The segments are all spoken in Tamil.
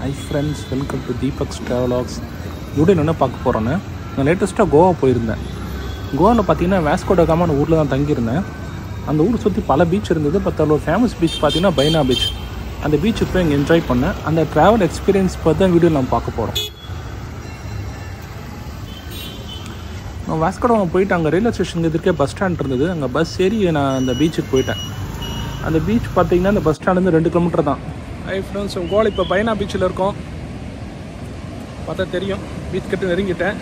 high friends welcome to Deepak's travelogues வீடியோவில் என்ன பார்க்க போகிறோன்னு நான் லேட்டஸ்ட்டாக கோவா போயிருந்தேன் கோவாவில் பார்த்தீங்கன்னா வேஸ்கோட காமான ஊரில் தான் தங்கியிருந்தேன் அந்த ஊர் சுற்றி பல பீச் இருந்தது பட் அதில் ஒரு ஃபேமஸ் பீச் பார்த்தீங்கன்னா பைனா பீச் அந்த பீச்சுக்கு போய் இங்கே என்ஜாய் பண்ணேன் அந்த ட்ராவல் எக்ஸ்பீரியன்ஸ் பார்த்து தான் வீடியோ நம்ம பார்க்க போகிறோம் நான் வாஸ்கோடாம போயிட்டு அங்கே ரயில்வே ஸ்டேஷனுக்கு எதிர்க்கே பஸ் ஸ்டாண்ட் இருந்தது அங்கே பஸ் ஏறி நான் அந்த பீச்சுக்கு போயிட்டேன் அந்த பீச் பார்த்தீங்கன்னா அந்த பஸ் ஸ்டாண்ட்லேருந்து ரெண்டு கிலோமீட்டர் தான் ஐ ஃப்ரெண்ட்ஸ் கோல் இப்போ பைனா பீச்சில் இருக்கோம் பார்த்தா தெரியும் பீச் கிட்ட நெருங்கிட்டேன்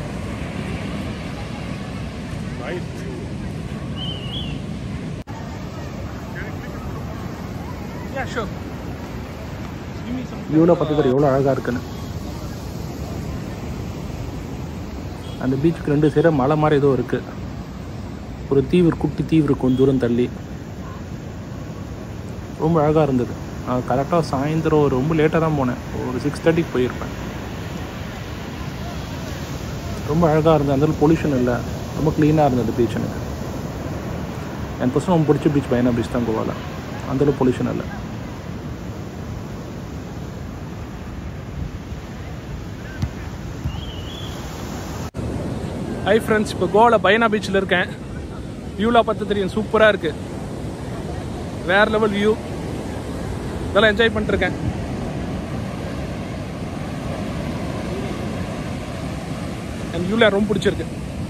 இவ்வளோ பார்த்துக்கிற எவ்வளோ அழகாக இருக்குன்னு அந்த பீச்சுக்கு ரெண்டு சேர மலை மாதிரி ஏதோ இருக்குது ஒரு தீவு குட்டி தீவு இருக்கும் தூரம் தள்ளி ரொம்ப அழகாக இருந்தது நான் கரெக்டாக சாயந்தரம் ஒரு ரொம்ப லேட்டாக தான் போனேன் ஒரு சிக்ஸ் தேர்ட்டிக்கு போயிருப்பேன் ரொம்ப அழகாக இருந்தது அந்த பொல்யூஷன் இல்லை ரொம்ப க்ளீனாக இருந்தது பீச் எனக்கு என் பர்சன் ரொம்ப பிடிச்ச பீச் பையனா பீச் தான் கோவாவில் அந்தளவு பொல்யூஷன் இல்லை ஹை ஃப்ரெண்ட்ஸ் இப்போ கோவாவில் பைனா பீச்சில் இருக்கேன் வியூலாம் பார்த்து தெரியும் சூப்பராக இருக்குது வேற லெவல் வியூ இதெல்லாம் என்ஜாய் பண்ணிருக்கேன் எனக்கு வியூவில் ரொம்ப பிடிச்சிருக்கு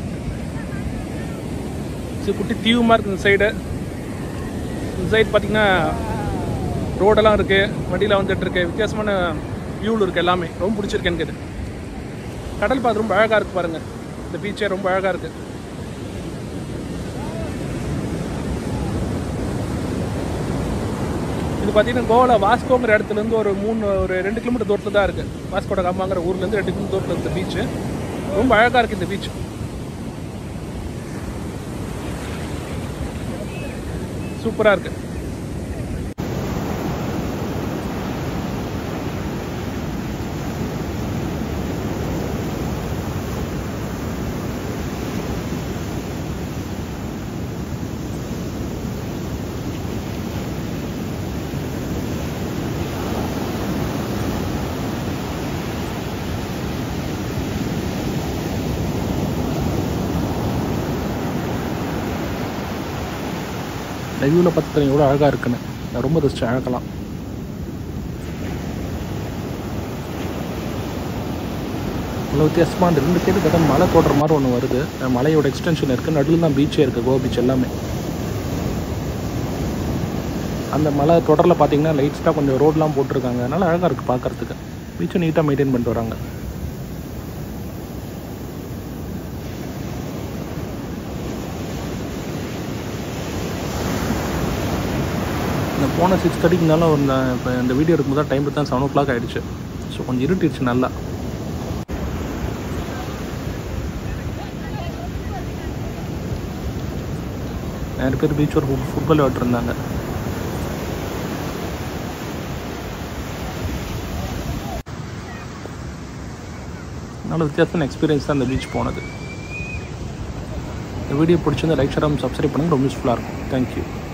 சரி குட்டி தீவுமா இருக்கு இந்த சைடு இந்த சைடு பார்த்தீங்கன்னா ரோடெல்லாம் இருக்குது வண்டியில் வந்துட்டு இருக்கு வித்தியாசமான வியூவில் இருக்குது எல்லாமே ரொம்ப பிடிச்சிருக்கு எனக்கு இது கடல் பார்த்து ரொம்ப அழகாக இருக்குது பாருங்கள் இந்த பீச்சே ரொம்ப அழகாக இருக்குது இது பார்த்தீங்கன்னா கோவாவில் வாஸ்கோங்கிற இடத்துலேருந்து ஒரு மூணு ஒரு ரெண்டு கிலோமீட்டர் தூரத்தில் தான் இருக்குது வாஸ்கோட காமாங்கிற ஊர்லேருந்து ரெண்டு கிலோமீட்டர் தூரத்தில் இருக்க பீச்சு ரொம்ப அழகாக இருக்குது இந்த பீச் சூப்பராக இருக்குது லைவில் பார்த்து தெரியும் எவ்வளோ அழகாக இருக்குன்னு நான் ரொம்ப ரசிச்சேன் அழகலாம் இவ்வளோ வித்தியாசமாக அந்த ரெண்டு சைடு பார்த்தா மலை தோடுற மாதிரி ஒன்று வருது அஹ் மலையோட எக்ஸ்டென்ஷன் இருக்குது நடுவில் தான் பீச்சே இருக்குது கோவா பீச் எல்லாமே அந்த மலை தொடரில் பார்த்தீங்கன்னா லைட்ஸ்டாக கொஞ்சம் ரோட்லாம் போட்டிருக்காங்க அதனால் அழகாக இருக்குது பார்க்குறதுக்கு பீச்சை நீட்டாக மெயின்டைன் பண்ணிட்டு வராங்க நான் போன சிக்ஸ் தேர்ட்டிக்குனால ஒரு நான் இப்போ இந்த வீடியோ எடுக்கும்போது தான் டைம் தான் செவன் ஓ கிளாக் ஆகிடுச்சு ஸோ கொஞ்சம் இருட்டிடுச்சு நல்லா நிறைய பேர் பீச் ஒரு ஃபுட்பால் விளாட்டுருந்தாங்க நல்ல வித்தியாசமான எக்ஸ்பீரியன்ஸ் தான் இந்த பீச் போனது இந்த வீடியோ பிடிச்சிருந்தா லைக் ஷேர் சப்ஸ்கிரைப் பண்ணுங்கள் ரொம்ப யூஸ்ஃபுல்லாக இருக்கும் தேங்க்யூ